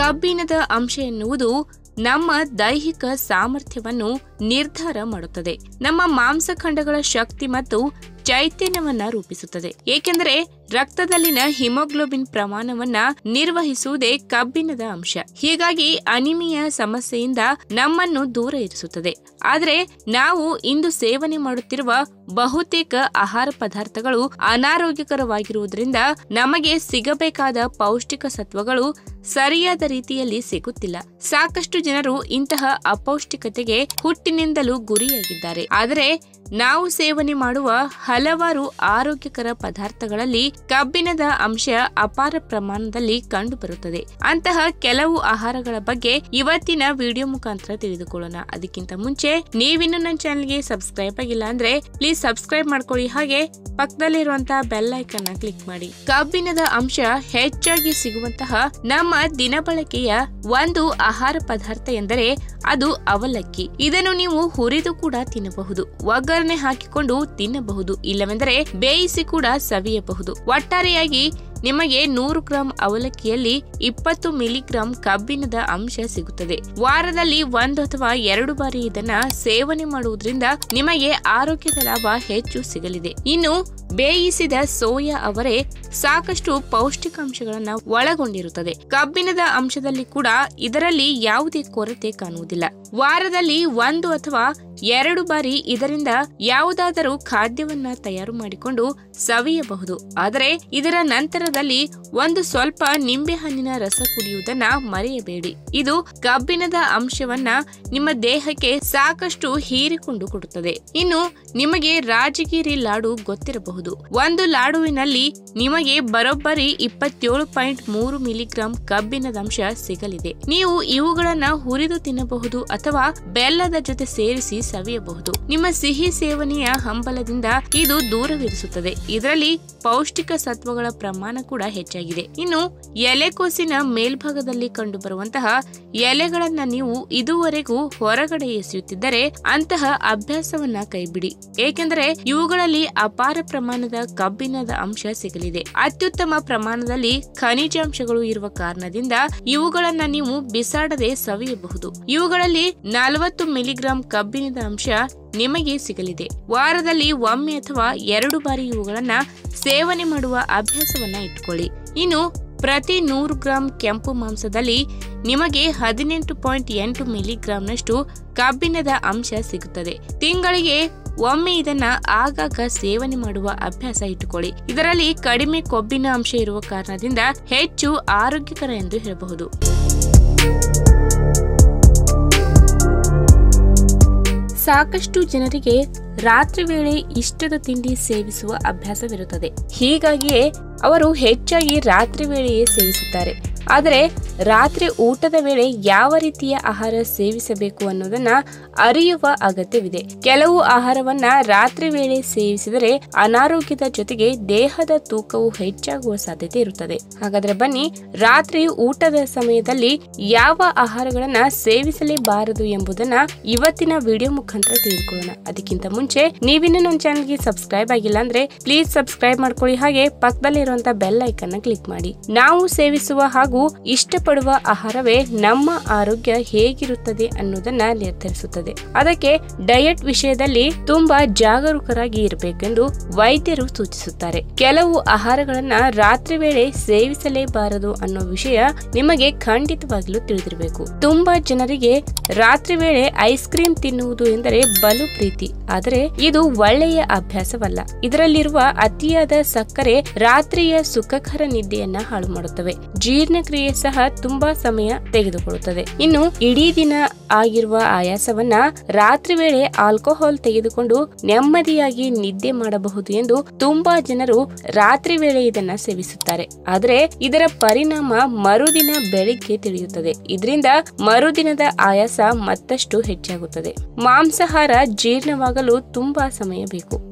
ಕಬ್ಬಿಣದ ಅಂಶ ಎನ್ನುವುದು ನಮ್ಮ ದೈಹಿಕ ಸಾಮರ್ಥ್ಯವನ್ನು ನಿರ್ಧಾರ ಮಾಡುತ್ತದೆ ನಮ್ಮ ಮಾಂಸಖಂಡಗಳ ಶಕ್ತಿ ಮತ್ತು ಚೈತನ್ಯವನ್ನ ರೂಪಿಸುತ್ತದೆ ಏಕೆಂದರೆ ರಕ್ತದಲ್ಲಿನ ಹಿಮೋಗ್ಲೋಬಿನ್ ಪ್ರಮಾಣವನ್ನ ನಿರ್ವಹಿಸುವುದೇ ಕಬ್ಬಿಣದ ಅಂಶ ಹೀಗಾಗಿ ಅನಿಮಿಯ ಸಮಸ್ಯೆಯಿಂದ ನಮ್ಮನ್ನು ದೂರ ಇರಿಸುತ್ತದೆ ಆದರೆ ನಾವು ಇಂದು ಸೇವನೆ ಮಾಡುತ್ತಿರುವ ಬಹುತೇಕ ಆಹಾರ ಪದಾರ್ಥಗಳು ಅನಾರೋಗ್ಯಕರವಾಗಿರುವುದರಿಂದ ನಮಗೆ ಸಿಗಬೇಕಾದ ಪೌಷ್ಟಿಕ ಸತ್ವಗಳು ಸರಿಯಾದ ರೀತಿಯಲ್ಲಿ ಸಿಗುತ್ತಿಲ್ಲ ಸಾಕಷ್ಟು ಜನರು ಇಂತಹ ಅಪೌಷ್ಟಿಕತೆಗೆ ಹುಟ್ಟಿನಿಂದಲೂ ಗುರಿಯಾಗಿದ್ದಾರೆ ಆದರೆ ನಾವು ಸೇವನೆ ಮಾಡುವ ಹಲವಾರು ಆರೋಗ್ಯಕರ ಪದಾರ್ಥಗಳಲ್ಲಿ ಕಬ್ಬಿಣದ ಅಂಶ ಅಪಾರ ಪ್ರಮಾಣದಲ್ಲಿ ಕಂಡುಬರುತ್ತದೆ ಅಂತಹ ಕೆಲವು ಆಹಾರಗಳ ಬಗ್ಗೆ ಇವತ್ತಿನ ವಿಡಿಯೋ ಮುಖಾಂತರ ತಿಳಿದುಕೊಳ್ಳೋಣ ಅದಕ್ಕಿಂತ ಮುಂಚೆ ನೀವಿನ್ನು ನನ್ನ ಚಾನಲ್ಗೆ ಸಬ್ಸ್ಕ್ರೈಬ್ ಆಗಿಲ್ಲ ಅಂದ್ರೆ ಪ್ಲೀಸ್ ಸಬ್ಸ್ಕ್ರೈಬ್ ಮಾಡ್ಕೊಳ್ಳಿ ಹಾಗೆ ಪಕ್ಕದಲ್ಲಿರುವಂತಹ ಬೆಲ್ ಐಕನ್ ಕ್ಲಿಕ್ ಮಾಡಿ ಕಬ್ಬಿಣದ ಅಂಶ ಹೆಚ್ಚಾಗಿ ಸಿಗುವಂತಹ ನಮ್ಮ ದಿನಬಳಕೆಯ ಒಂದು ಆಹಾರ ಪದಾರ್ಥ ಎಂದರೆ ಅದು ಅವಲಕ್ಕಿ ಇದನ್ನು ನೀವು ಹುರಿದು ಕೂಡ ತಿನ್ನಬಹುದು ಒಗ್ಗರಣೆ ಹಾಕಿಕೊಂಡು ತಿನ್ನಬಹುದು ಇಲ್ಲವೆಂದರೆ ಬೇಯಿಸಿ ಕೂಡ ಸವಿಯಬಹುದು ಒಟ್ಟಾರೆಯಾಗಿ ನಿಮಗೆ ನೂರು ಗ್ರಾಂ ಅವಲಕ್ಕಿಯಲ್ಲಿ ಇಪ್ಪತ್ತು ಮಿಲಿಗ್ರಾಂ ಕಬ್ಬಿಣದ ಅಂಶ ಸಿಗುತ್ತದೆ ವಾರದಲ್ಲಿ ಒಂದು ಅಥವಾ ಎರಡು ಬಾರಿ ಇದನ್ನ ಸೇವನೆ ಮಾಡುವುದರಿಂದ ನಿಮಗೆ ಆರೋಗ್ಯದ ಲಾಭ ಹೆಚ್ಚು ಸಿಗಲಿದೆ ಇನ್ನು ಬೇಯಿಸಿದ ಸೋಯಾ ಅವರೆ ಸಾಕಷ್ಟು ಪೌಷ್ಟಿಕಾಂಶಗಳನ್ನ ಒಳಗೊಂಡಿರುತ್ತದೆ ಕಬ್ಬಿಣದ ಅಂಶದಲ್ಲಿ ಕೂಡ ಇದರಲ್ಲಿ ಯಾವುದೇ ಕೊರತೆ ಕಾಣುವುದಿಲ್ಲ ವಾರದಲ್ಲಿ ಒಂದು ಅಥವಾ ಎರಡು ಬಾರಿ ಇದರಿಂದ ಯಾವುದಾದರೂ ಖಾದ್ಯವನ್ನ ತಯಾರು ಮಾಡಿಕೊಂಡು ಸವಿಯಬಹುದು ಆದರೆ ಇದರ ನಂತರದಲ್ಲಿ ಒಂದು ಸ್ವಲ್ಪ ನಿಂಬೆಹಣ್ಣಿನ ರಸ ಕುಡಿಯುವುದನ್ನ ಮರೆಯಬೇಡಿ ಇದು ಕಬ್ಬಿಣದ ಅಂಶವನ್ನ ನಿಮ್ಮ ದೇಹಕ್ಕೆ ಸಾಕಷ್ಟು ಹೀರಿಕೊಂಡು ಕೊಡುತ್ತದೆ ಇನ್ನು ನಿಮಗೆ ರಾಜಗಿರಿ ಲಾಡು ಗೊತ್ತಿರಬಹುದು ಒಂದು ಲಾಡುವಿನಲ್ಲಿ ನಿಮಗೆ ಬರೋಬ್ಬರಿ ಇಪ್ಪತ್ತೇಳು ಪಾಯಿಂಟ್ ಮೂರು ಮಿಲಿಗ್ರಾಂ ಕಬ್ಬಿಣದ ಅಂಶ ಸಿಗಲಿದೆ ನೀವು ಇವುಗಳನ್ನ ಹುರಿದು ತಿನ್ನಬಹುದು ಅಥವಾ ಬೆಲ್ಲದ ಜೊತೆ ಸೇರಿಸಿ ಸವಿಯಬಹುದು ನಿಮ್ಮ ಸಿಹಿ ಸೇವನೆಯ ಹಂಬಲದಿಂದ ಇದು ದೂರವಿರಿಸುತ್ತದೆ ಇದರಲ್ಲಿ ಪೌಷ್ಟಿಕ ಸತ್ವಗಳ ಪ್ರಮಾಣ ಕೂಡ ಹೆಚ್ಚಾಗಿದೆ ಇನ್ನು ಎಲೆಕೋಸಿನ ಮೇಲ್ಭಾಗದಲ್ಲಿ ಕಂಡುಬರುವಂತಹ ಎಲೆಗಳನ್ನ ನೀವು ಇದುವರೆಗೂ ಹೊರಗಡೆ ಎಸೆಯುತ್ತಿದ್ದರೆ ಅಂತಹ ಅಭ್ಯಾಸವನ್ನ ಕೈಬಿಡಿ ಏಕೆಂದರೆ ಇವುಗಳಲ್ಲಿ ಅಪಾರ ಪ್ರಮಾಣದ ಕಬ್ಬಿಣದ ಅಂಶ ಸಿಗಲಿದೆ ಅತ್ಯುತ್ತಮ ಪ್ರಮಾಣದಲ್ಲಿ ಖನಿಜಾಂಶಗಳು ಇರುವ ಕಾರಣದಿಂದ ಇವುಗಳನ್ನ ನೀವು ಬಿಸಾಡದೆ ಸವಿಯಬಹುದು ಇವುಗಳಲ್ಲಿ ನಲವತ್ತು ಮಿಲಿಗ್ರಾಂ ಕಬ್ಬಿಣದ ಅಂಶ ನಿಮಗೆ ಸಿಗಲಿದೆ ವಾರದಲ್ಲಿ ಒಮ್ಮೆ ಅಥವಾ ಎರಡು ಬಾರಿ ಇವುಗಳನ್ನ ಸೇವನೆ ಮಾಡುವ ಅಭ್ಯಾಸವನ್ನ ಇಟ್ಕೊಳ್ಳಿ ಇನ್ನು ಪ್ರತಿ ನೂರು ಗ್ರಾಂ ಕೆಂಪು ಮಾಂಸದಲ್ಲಿ ನಿಮಗೆ ಹದಿನೆಂಟು ಪಾಯಿಂಟ್ ಎಂಟು ಮಿಲಿಗ್ರಾಂನಷ್ಟು ಕಬ್ಬಿಣದ ಅಂಶ ಸಿಗುತ್ತದೆ ತಿಂಗಳಿಗೆ ಒಮ್ಮೆ ಇದನ್ನ ಆಗಾಗ ಸೇವನೆ ಮಾಡುವ ಅಭ್ಯಾಸ ಇಟ್ಟುಕೊಳ್ಳಿ ಇದರಲ್ಲಿ ಕಡಿಮೆ ಕೊಬ್ಬಿನ ಅಂಶ ಇರುವ ಕಾರಣದಿಂದ ಹೆಚ್ಚು ಆರೋಗ್ಯಕರ ಎಂದು ಹೇಳಬಹುದು ಸಾಕಷ್ಟು ಜನರಿಗೆ ರಾತ್ರಿ ವೇಳೆ ಇಷ್ಟದ ತಿಂಡಿ ಸೇವಿಸುವ ಅಭ್ಯಾಸವಿರುತ್ತದೆ ಹೀಗಾಗಿಯೇ ಅವರು ಹೆಚ್ಚಾಗಿ ರಾತ್ರಿ ವೇಳೆಯೇ ಸೇವಿಸುತ್ತಾರೆ ಆದರೆ ರಾತ್ರಿ ಊಟದ ವೇಳೆ ಯಾವ ರೀತಿಯ ಆಹಾರ ಸೇವಿಸಬೇಕು ಅನ್ನೋದನ್ನ ಅರಿಯುವ ಅಗತ್ಯವಿದೆ ಕೆಲವು ಆಹಾರವನ್ನ ರಾತ್ರಿ ವೇಳೆ ಸೇವಿಸಿದರೆ ಅನಾರೋಗ್ಯದ ಜೊತೆಗೆ ದೇಹದ ತೂಕವು ಹೆಚ್ಚಾಗುವ ಸಾಧ್ಯತೆ ಇರುತ್ತದೆ ಹಾಗಾದ್ರೆ ಬನ್ನಿ ರಾತ್ರಿ ಊಟದ ಸಮಯದಲ್ಲಿ ಯಾವ ಆಹಾರಗಳನ್ನ ಸೇವಿಸಲೇಬಾರದು ಎಂಬುದನ್ನ ಇವತ್ತಿನ ವಿಡಿಯೋ ಮುಖಾಂತರ ತಿಳಿದುಕೊಳ್ಳೋಣ ಅದಕ್ಕಿಂತ ಮುಂಚೆ ನೀವಿನ್ನು ನನ್ನ ಚಾನಲ್ಗೆ ಸಬ್ಸ್ಕ್ರೈಬ್ ಆಗಿಲ್ಲ ಅಂದ್ರೆ ಪ್ಲೀಸ್ ಸಬ್ಸ್ಕ್ರೈಬ್ ಮಾಡ್ಕೊಳ್ಳಿ ಹಾಗೆ ಪಕ್ಕದಲ್ಲಿರುವಂತಹ ಬೆಲ್ ಐಕನ್ ಕ್ಲಿಕ್ ಮಾಡಿ ನಾವು ಸೇವಿಸುವ ಹಾಗೂ ಇಷ್ಟಪಡುವ ಆಹಾರವೇ ನಮ್ಮ ಆರೋಗ್ಯ ಹೇಗಿರುತ್ತದೆ ಅನ್ನೋದನ್ನ ನಿರ್ಧರಿಸುತ್ತದೆ ಅದಕ್ಕೆ ಡಯಟ್ ವಿಷಯದಲ್ಲಿ ತುಂಬಾ ಜಾಗರೂಕರಾಗಿ ಇರಬೇಕೆಂದು ವೈದ್ಯರು ಸೂಚಿಸುತ್ತಾರೆ ಕೆಲವು ಆಹಾರಗಳನ್ನ ರಾತ್ರಿ ವೇಳೆ ಸೇವಿಸಲೇಬಾರದು ಅನ್ನೋ ವಿಷಯ ನಿಮಗೆ ಖಂಡಿತವಾಗ್ಲೂ ತಿಳಿದಿರಬೇಕು ತುಂಬಾ ಜನರಿಗೆ ರಾತ್ರಿ ವೇಳೆ ಐಸ್ ಕ್ರೀಮ್ ತಿನ್ನುವುದು ಎಂದರೆ ಬಲು ಪ್ರೀತಿ ಆದರೆ ಇದು ಒಳ್ಳೆಯ ಅಭ್ಯಾಸವಲ್ಲ ಇದರಲ್ಲಿರುವ ಅತಿಯಾದ ಸಕ್ಕರೆ ರಾತ್ರಿಯ ಸುಖಕರ ನಿದ್ದೆಯನ್ನ ಹಾಳು ಮಾಡುತ್ತವೆ ಜೀರ್ಣಕ್ರಿಯೆ ಸಹ ತುಂಬಾ ಸಮಯ ತೆಗೆದುಕೊಳ್ಳುತ್ತದೆ ಇನ್ನು ಇಡೀ ದಿನ ಆಗಿರುವ ಆಯಾಸವನ್ನ ರಾತ್ರಿ ವೇಳೆ ಆಲ್ಕೋಹಾಲ್ ತೆಗೆದುಕೊಂಡು ನೆಮ್ಮದಿಯಾಗಿ ನಿದ್ದೆ ಮಾಡಬಹುದು ಎಂದು ತುಂಬಾ ಜನರು ರಾತ್ರಿ ವೇಳೆ ಇದನ್ನ ಸೇವಿಸುತ್ತಾರೆ ಆದರೆ ಇದರ ಪರಿಣಾಮ ಮರುದಿನ ಬೆಳಿಗ್ಗೆ ತಿಳಿಯುತ್ತದೆ ಇದರಿಂದ ಮರುದಿನದ ಆಯಾಸ ಮತ್ತಷ್ಟು ಹೆಚ್ಚಾಗುತ್ತದೆ ಮಾಂಸಾಹಾರ ಜೀರ್ಣವಾಗಲು ತುಂಬಾ ಸಮಯ ಬೇಕು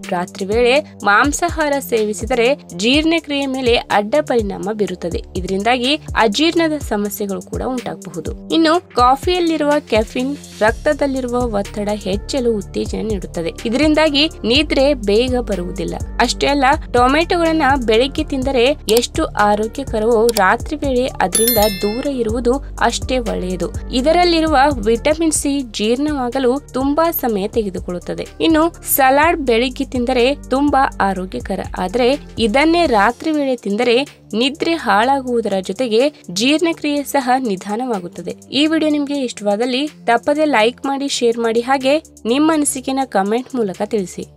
ರಾತ್ರಿ ವೇಳೆ ಮಾಂಸಾಹಾರ ಸೇವಿಸಿದರೆ ಜೀರ್ಣಕ್ರಿಯೆ ಮೇಲೆ ಅಡ್ಡ ಪರಿಣಾಮ ಬೀರುತ್ತದೆ ಇದರಿಂದಾಗಿ ಅಜೀರ್ಣದ ಸಮಸ್ಯೆಗಳು ಕೂಡ ಉಂಟಾಗಬಹುದು ಇನ್ನು ಕಾಫಿಯಲ್ಲಿರುವ ಕೆಫಿನ್ ರಕ್ತದಲ್ಲಿರುವ ಒತ್ತಡ ಹೆಚ್ಚಲು ಉತ್ತೇಜನ ನೀಡುತ್ತದೆ ಇದರಿಂದಾಗಿ ನಿದ್ರೆ ಬೇಗ ಬರುವುದಿಲ್ಲ ಅಷ್ಟೇ ಅಲ್ಲ ಟೊಮೆಟೊಗಳನ್ನ ಬೆಳಿಗ್ಗೆ ತಿಂದರೆ ಎಷ್ಟು ಆರೋಗ್ಯಕರವೋ ರಾತ್ರಿ ವೇಳೆ ಅದರಿಂದ ದೂರ ಇರುವುದು ಅಷ್ಟೇ ಒಳ್ಳೆಯದು ಇದರಲ್ಲಿರುವ ವಿಟಮಿನ್ ಸಿ ಜೀರ್ಣವಾಗಲು ತುಂಬಾ ಸಮಯ ತೆಗೆದುಕೊಳ್ಳುತ್ತದೆ ಇನ್ನು ಸಲಾಡ್ ಬೆಳಿಗ್ಗೆ ತಿಂದರೆ ತುಂಬಾ ಆರೋಗ್ಯಕರ ಆದರೆ ಇದನ್ನೇ ರಾತ್ರಿ ವೇಳೆ ತಿಂದರೆ ನಿದ್ರೆ ಹಾಳಾಗುವುದರ ಜೊತೆಗೆ ಜೀರ್ಣಕ್ರಿಯೆ ಸಹ ನಿಧಾನವಾಗುತ್ತದೆ ಈ ವಿಡಿಯೋ ನಿಮಗೆ ಇಷ್ಟವಾದಲ್ಲಿ ತಪ್ಪದೆ ಲೈಕ್ ಮಾಡಿ ಶೇರ್ ಮಾಡಿ ಹಾಗೆ ನಿಮ್ಮ ಅನಿಸಿಕೆನ ಕಮೆಂಟ್ ಮೂಲಕ ತಿಳಿಸಿ